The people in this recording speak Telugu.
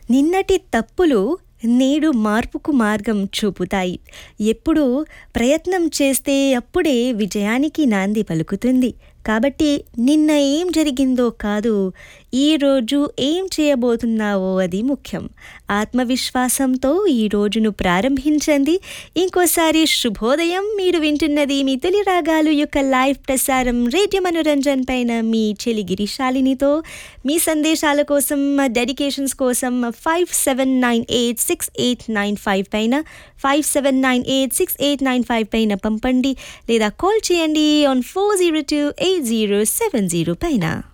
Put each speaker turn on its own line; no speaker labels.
నిన్నటి తప్పులు నేడు మార్పుకు మార్గం చూపుతాయి ఎప్పుడు ప్రయత్నం చేస్తే అప్పుడే విజయానికి నాంది పలుకుతుంది కాబట్టి నిన్న ఏం జరిగిందో కాదు ఈరోజు ఏం చేయబోతున్నావో అది ముఖ్యం ఆత్మవిశ్వాసంతో ఈ రోజును ప్రారంభించండి ఇంకోసారి శుభోదయం మీరు వింటున్నది మీ తొలి రాగాలు యొక్క లైవ్ ప్రసారం రేడియో మనోరంజన్ పైన మీ చెలి గిరిశాలినితో మీ సందేశాల కోసం డెడికేషన్స్ కోసం five seven nine eight six eight nine five పైన five seven nine eight six eight nine five పైన పంపండి లేదా కాల్ చేయండి on four zero two eight zero seven zero పైన